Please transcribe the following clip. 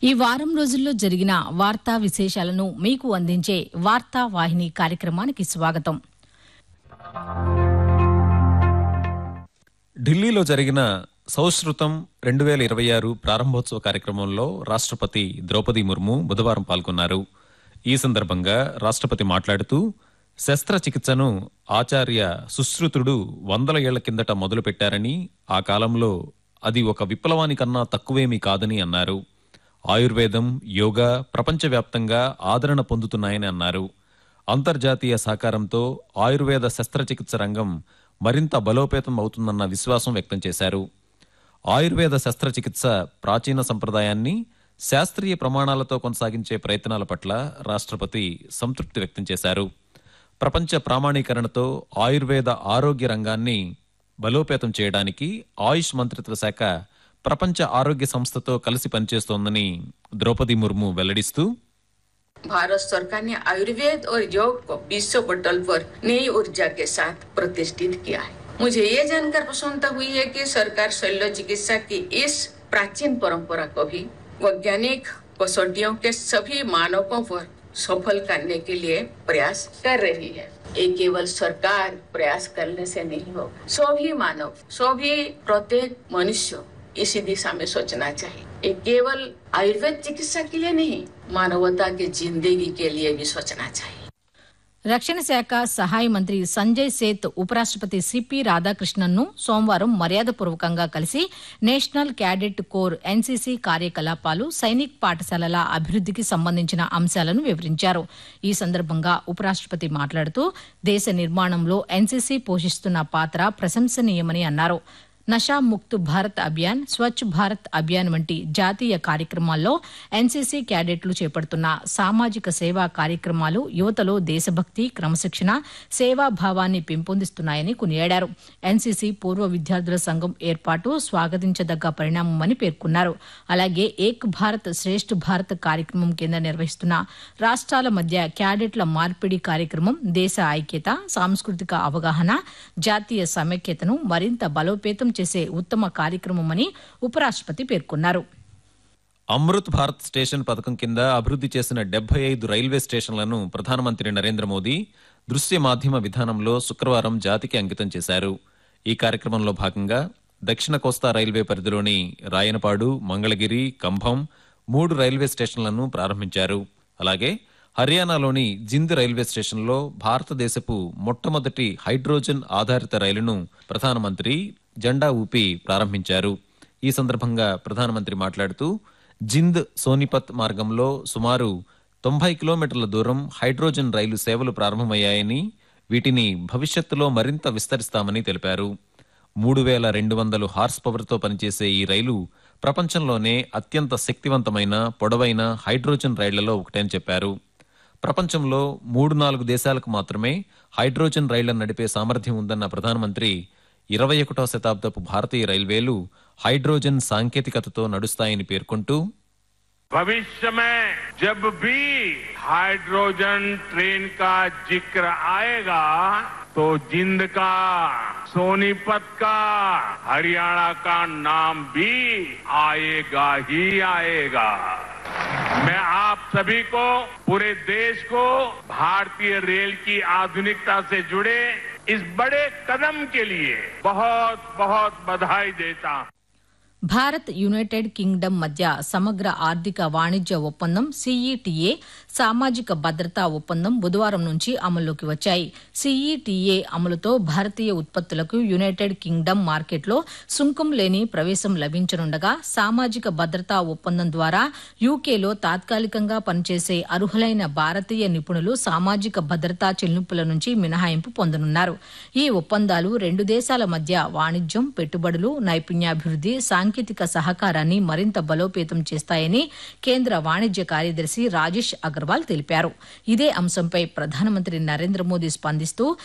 ఈ వారం రోజుల్లో జరిగిన వార్తా విశేషాలను మీకు అందించే వార్తా వాహిని కార్యక్రమానికి స్వాగతం ఢిల్లీలో జరిగిన సౌశ్రుతం రెండు వేల ఇరవై ఆరు ప్రారంభోత్సవ కార్యక్రమంలో రాష్ట్రపతి ద్రౌపది ముర్ము బుధవారం పాల్గొన్నారు ఈ సందర్భంగా రాష్ట్రపతి మాట్లాడుతూ శస్త్రచికిత్సను ఆచార్య సుశ్రుతుడు వందల ఏళ్ల కిందట మొదలుపెట్టారని ఆ కాలంలో అది ఒక విప్లవానికన్నా తక్కువేమీ కాదని అన్నారు ఆయుర్వేదం యోగా ప్రపంచవ్యాప్తంగా ఆదరణ పొందుతున్నాయని అన్నారు అంతర్జాతీయ సహకారంతో ఆయుర్వేద శస్త్రచికిత్స రంగం మరింత బలోపేతం అవుతుందన్న విశ్వాసం వ్యక్తం చేశారు ఆయుర్వేద శస్త్రచికిత్స ప్రాచీన సంప్రదాయాన్ని శాస్త్రీయ ప్రమాణాలతో కొనసాగించే ప్రయత్నాల పట్ల రాష్ట్రపతి సంతృప్తి వ్యక్తం చేశారు ప్రపంచ ప్రామాణీకరణతో ఆయుర్వేద ఆరోగ్య రంగాన్ని బలోపేతం చేయడానికి ఆయుష్ మంత్రిత్వ శాఖ ప్రపంచ ఆరోగ్య సంస్థతో కలిసి పనిచేస్తోందని ద్రౌపది ముర్ము వెల్లడిస్తూ भारत सरकार ने आयुर्वेद और योग को विश्व पटल पर नई ऊर्जा के साथ प्रतिष्ठित किया है मुझे ये जानकर प्रसन्नता हुई है कि सरकार शल्य चिकित्सा की इस प्राचीन परंपरा को भी वैज्ञानिक कसौटियों के सभी मानकों पर सफल करने के लिए प्रयास कर रही है ये केवल सरकार प्रयास करने से नहीं होगा सभी मानव सभी प्रत्येक मनुष्य इसी दिशा में सोचना चाहिए ये केवल आयुर्वेद चिकित्सा के लिए नहीं मानवता की जिंदगी के लिए भी सोचना चाहिए రక్షణ శాఖ సహాయ మంత్రి సంజయ్ సేత్ ఉపరాష్ట్రపతి సిపి రాధాకృష్ణన్ను సోమవారం మర్యాదపూర్వకంగా కలిసి నేషనల్ క్యాడెట్ కోర్ ఎన్సీసీ కార్యకలాపాలు సైనిక్ పాఠశాలల అభివృద్ధికి సంబంధించిన అంశాలను వివరించారు ఈ సందర్భంగా ఉపరాష్ట్రపతి మాట్లాడుతూ దేశ నిర్మాణంలో ఎన్సీసీ పోషిస్తున్న పాత్ర ప్రశంసనీయమని అన్నారు నషా ముక్త్ భారత్ అభియాన్ స్వచ్ఛ భారత్ అభియాన్ వంటి జాతీయ కార్యక్రమాల్లో ఎన్సీసీ క్యాడెట్లు చేపడుతున్న సామాజిక సేవా కార్యక్రమాలు యువతలో దేశభక్తి క్రమశిక్షణ సేవాభావాన్ని పెంపొందిస్తున్నాయని కొనియాడారు ఎన్సీసీ పూర్వ విద్యార్థుల సంఘం ఏర్పాటు స్వాగతించదగ్గ పరిణామమని పేర్కొన్నారు అలాగే ఏక్ భారత్ శ్రేష్ఠ భారత్ కార్యక్రమం కింద నిర్వహిస్తున్న రాష్ట్రాల మధ్య క్యాడెట్ల మార్పిడి కార్యక్రమం దేశ ఐక్యత సాంస్కృతిక అవగాహన జాతీయ సమైక్యతను మరింత బలోపేతం చేసే ఉత్తమ కార్యక్రమమని ఉపరాష్ట్రపతి పేర్కొన్నారు అమృత్ భారత్ స్టేషన్ పథకం కింద అభివృద్ధి చేసిన డెబ్బై ఐదు రైల్వే స్టేషన్లను ప్రధానమంత్రి నరేంద్ర మోదీ దృశ్య మాధ్యమ విధానంలో శుక్రవారం జాతికి అంకితం చేశారు ఈ కార్యక్రమంలో భాగంగా దక్షిణ కోస్తా రైల్వే పరిధిలోని రాయనపాడు మంగళగిరి కంభం మూడు రైల్వే స్టేషన్లను ప్రారంభించారు అలాగే హర్యానాలోని జింద్ రైల్వే స్టేషన్లో భారతదేశపు మొట్టమొదటి హైడ్రోజన్ ఆధారిత రైలును ప్రధానమంత్రి జెండా ఊపి ప్రారంభించారు ఈ సందర్భంగా ప్రధానమంత్రి మాట్లాడుతూ జింద్ సోనిపత్ మార్గంలో సుమారు తొంభై కిలోమీటర్ల దూరం హైడ్రోజన్ రైలు సేవలు ప్రారంభమయ్యాయని వీటిని భవిష్యత్తులో మరింత విస్తరిస్తామని తెలిపారు మూడు వేల రెండు వందలు హార్స్ పవర్తో పనిచేసే ఈ రైలు ప్రపంచంలోనే అత్యంత శక్తివంతమైన పొడవైన హైడ్రోజన్ రైళ్లలో ఒకటని చెప్పారు ప్రపంచంలో మూడు నాలుగు దేశాలకు మాత్రమే హైడ్రోజన్ రైళ్లను నడిపే సామర్థ్యం ఉందన్న ప్రధానమంత్రి ఇరవై ఒకటో శతాబ్దపు భారతీయ రైల్వేలు హైడ్రోజన్ సాంకేతికతతో నడుస్తాయని పేర్కొంటూ भविष्य में जब भी हाइड्रोजन ट्रेन का जिक्र आएगा तो जिंद का सोनीपत का हरियाणा का नाम भी आएगा ही आएगा मैं आप सभी को पूरे देश को भारतीय रेल की आधुनिकता से जुड़े इस बड़े कदम के लिए बहुत बहुत बधाई देता हूं భారత్ యునైటెడ్ కింగ్డమ్ మధ్య సమగ్ర ఆర్థిక వాణిజ్య ఒప్పందం సీఈటీఏ సామాజిక భద్రతా ఒప్పందం బుధవారం నుంచి అమల్లోకి వచ్చాయి సీఈటీఏ అమలుతో భారతీయ ఉత్పత్తులకు యునైటెడ్ కింగ్డమ్ మార్కెట్లో సుంకం లేని ప్రవేశం లభించనుండగా సామాజిక భద్రతా ఒప్పందం ద్వారా యూకేలో తాత్కాలికంగా పనిచేసే అర్హులైన భారతీయ నిపుణులు సామాజిక భద్రతా చెల్లింపుల నుంచి మినహాయింపు పొందనున్నారు ఈ ఒప్పందాలు రెండు దేశాల మధ్య వాణిజ్యం పెట్టుబడులు నైపుణ్యాభివృద్ధి సాంకేతిక సహకారాన్ని మరింత బలోపేతం చేస్తాయని కేంద్ర వాణిజ్య కార్యదర్శి రాజేష్ అగర్వాల్ తెలిపారు ఇదే అంశంపై ప్రధానమంత్రి నరేంద్ర మోదీ స్పందిస్తూ